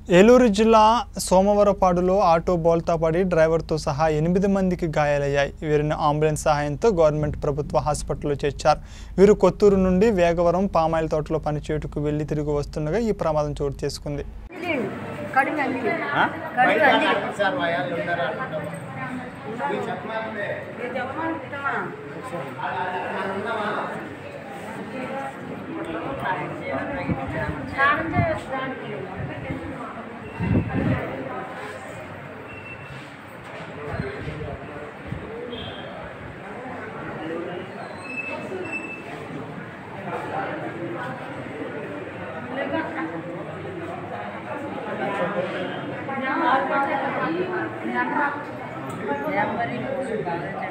ఏలూరు జిల్లా సోమవరపాడులో ఆటో బోల్తా పడి డ్రైవర్తో సహా ఎనిమిది మందికి గాయాలయ్యాయి వీరిని అంబులెన్స్ సహాయంతో గవర్నమెంట్ ప్రభుత్వ హాస్పిటల్లో చేర్చారు వీరు కొత్తూరు నుండి వేగవరం పామాయిల్ తోటలో పనిచేయుటకు వెళ్లి తిరిగి వస్తుండగా ఈ ప్రమాదం చోటు చేసుకుంది కడుగు అందిలి కడుగు అందిలి సార్ వయాలు ఉన్నారా అంటాం నెంబర్